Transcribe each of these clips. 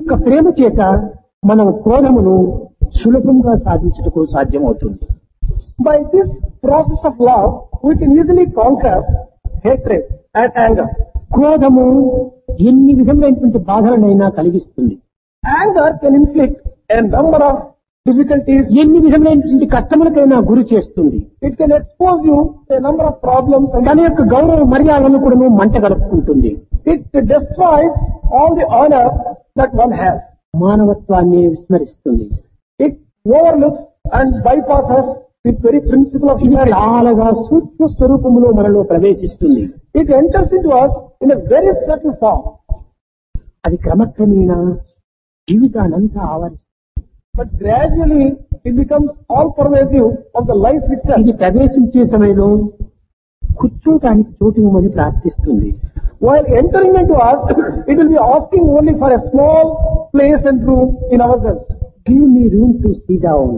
యొక్క ప్రేమ చేత మనం క్రోధమును సులభంగా సాధించుటకు సాధ్యమవుతుంది By this process of love, we can easily conquer hatred and anger. క్రోధము ఎన్ని విధములైనటువంటి బాధలనైనా కలిగిస్తుంది Anger can inflict a number of difficulties. ఎన్ని విధములైనటువంటి కష్టములకైనా గురి చేస్తుంది It can expose you to a number of problems and తన యొక్క గౌరవ మర్యాదలను కూడా మంట గలుపుకుంటుంది it destroys all the honor that one has. మానవత్వాన్ని విస్మరిస్తుంది It overlooks and bypasses the very principle of ఇది humanity. చాలాగా సూక్ష్మ స్వరూపములో మనలో ప్రవేశిస్తుంది It enters into us in a very subtle form. అది క్రమక్రమేణా జీవితానంతా ఆవరిస్తుంది But gradually it becomes all pervasive of the life itself. ఇది ప్రవేశించే సమయంలో కూర్చోటానికి చోటు ఇవ్వమని ప్రార్థిస్తుంది While entering into us, it will be asking only for a small place and room in ourselves. Give me room to sit down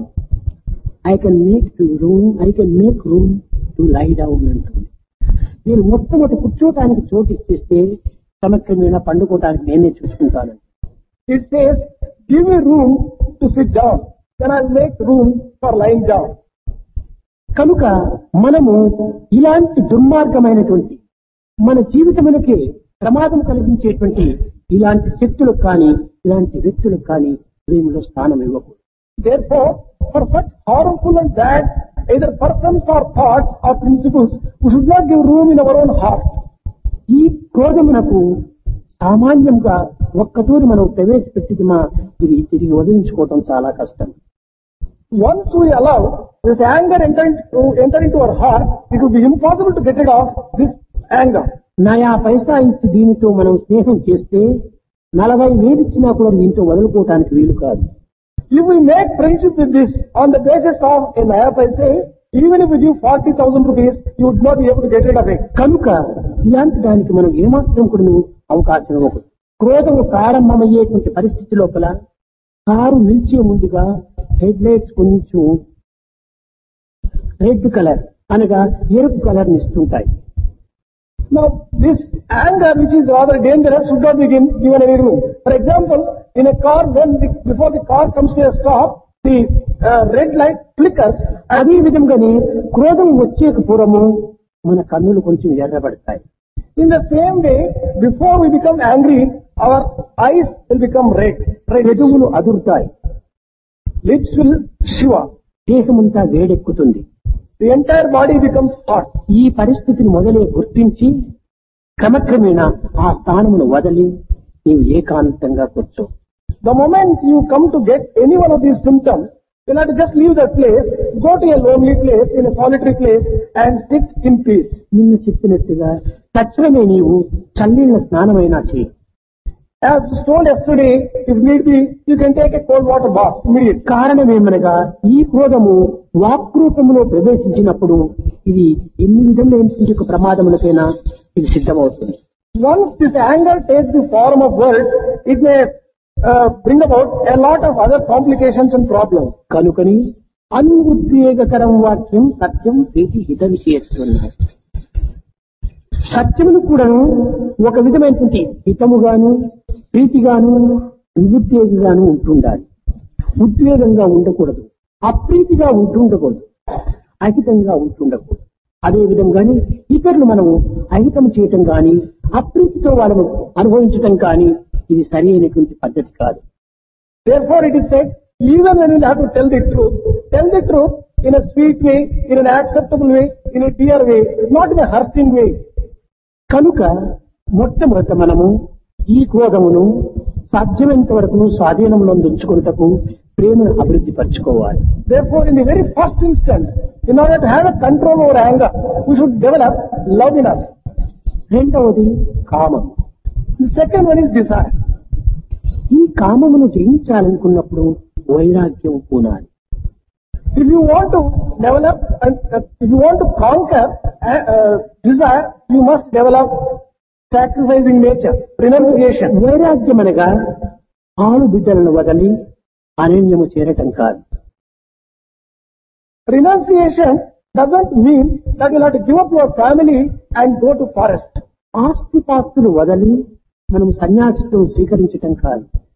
I can make to room I can make room to lie down అంటుంది నేను మొట్టమొదటి కూర్చోటానికి చోటు ఇచ్చేస్తే క్రమక్రమేణా పండుకోవటానికి నేనే చూసుకుంటాను It says, give me room to sit down. Then I'll make room for lying down. కనుక మనము ఇలాంటి దుర్మార్గమైనటువంటి మన జీవితమునకే ప్రమాదం కలిగించేటువంటి ఇలాంటి శక్తులకు కానీ ఇలాంటి వ్యక్తులకు కానీ ప్రేమలో స్థానం ఇవ్వకూడదు Therefore, for such harmful and bad, either persons or thoughts or principles, we should not give room in our own heart. ఈ క్రోధమునకు సామాన్యంగా ఒక్కతూరి మనం ప్రవేశపెట్టిది మా ఇది తిరిగి వదిలించుకోవటం చాలా కష్టం Once we allow this anger enter into, enter into our heart, it will be impossible to get rid of this anger. నయా పైసా ఇచ్చి దీనితో మనం స్నేహం చేస్తే నలభై వేలు ఇచ్చినా కూడా దీంతో వదులుకోవటానికి వీలు కాదు If we make friendship with this on the basis of a naya paise, even if we give 40,000 rupees, you would not be able to get rid of it. కనుక ఇలాంటి దానికి మనం ఏమాత్రం కూడా అవకాశం ఇవ్వకూడదు క్రోధము ప్రారంభమయ్యేటువంటి పరిస్థితి లోపల కారు నిలిచే ముందుగా హెడ్ లైట్స్ కొంచెం రెడ్ కలర్ అనగా ఎరుపు కలర్ ఇస్తుంటాయి Now, this anger, which is rather dangerous, should not be given, given any room. For example, in a car, when the, before the car comes to a stop, the uh, red light flickers. అదే విధంగానే క్రోధం వచ్చేక పూర్వము మన కన్నులు కొంచెం ఎర్రబడతాయి In the same way, before we become angry, our eyes will become red. red. పెదవులు అదురుతాయి Lips will shiver. దేహమంతా వేడెక్కుతుంది The entire body becomes hot. ఈ పరిస్థితిని మొదలే గుర్తించి క్రమక్రమేణా ఆ స్థానమును వదిలి నీవు ఏకాంతంగా కూర్చో The moment you come to get any one of these symptoms, you have to just leave that place, go to a lonely place, in a solitary place, and sit in peace. నిన్ను చెప్పినట్టుగా తక్షణమే నీవు చల్లీళ్ళ స్నానమైనా చేయి As was told yesterday, if need be, you can take a cold water bath immediately. కారణమేమనగా ఈ క్రోధము వాక్రూపములో ప్రవేశించినప్పుడు ఇది ఎన్ని విధములైనటువంటి ఒక ప్రమాదములకైనా ఇది సిద్ధమవుతుంది Once this anger takes the form of words, it may uh, bring about a lot of other complications and problems. కనుకని అనుద్వేగకరం వాక్యం సత్యం ప్రీతి హిత విషయస్తున్నారు సత్యమును కూడాను ఒక విధమైనటువంటి హితముగాను ప్రీతిగాను నిరుద్వేగంగాను ఉంటుండాలి ఉద్వేగంగా ఉండకూడదు అప్రీతిగా ఉంటుండకూడదు అహితంగా ఉంటుండకూడదు అదే విధంగానే ఇతరులు మనము అహితం చేయటం గాని అప్రీతితో వాళ్ళను అనుభవించటం కానీ ఇది సరి అయినటువంటి పద్ధతి కాదు Therefore it is said, even when you have to tell the truth, tell the truth in a sweet way, in an acceptable way, in a dear way, not in a hurting way. కనుక మొట్టమొదట మనము ఈ క్రోధమును సాధ్యమైనంత వరకు స్వాధీనంలో ఉంచుకున్నటకు ప్రేమను అభివృద్ధి పరచుకోవాలి Therefore, in the very first instance, in order to have a control over anger, we should develop love in us. రెండవది కామం The second one is desire. ఈ కామమును జయించాలనుకున్నప్పుడు వైరాగ్యం పూనాలి If you want to develop, and uh, if you want to conquer uh, uh, desire, you must develop sacrificing nature, renunciation. వైరాగ్యం అనగా ఆలు బిడ్డలను వదలి అరణ్యము చేరటం కాదు Renunciation doesn't mean that you'll have to give up your family and go to forest. ఆస్తిపాస్తులు వదలి మనం సన్యాసిత్వం స్వీకరించటం కాదు